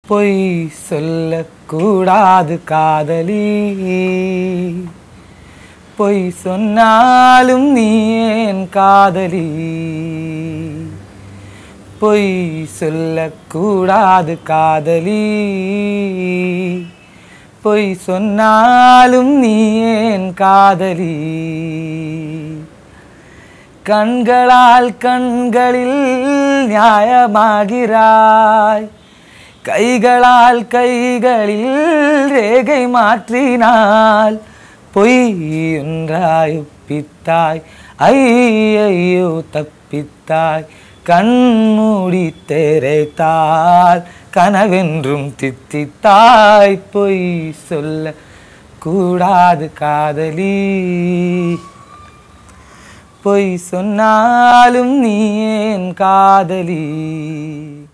பொய் சொல்லக்கூடாது காதலி பொய் சொன்னாலும் நீ ஏன் காதலி பொய் சொல்லக்கூடாது காதலி பொய் சொன்னாலும் நீ ஏன் காதலி கண்களால் கண்களில் நியாயமாகிறாய் கைகளால் கைகளில் ரேகை மாற்றினாள் பொய் ஒன்றாய் ஒப்பித்தாய் ஐயையோ தப்பித்தாய் கண்மூடி தேரைத்தாள் கனவென்றும் தித்தித்தாய் பொய் சொல்ல கூடாது காதலி பொய் சொன்னாலும் நீ ஏன் காதலி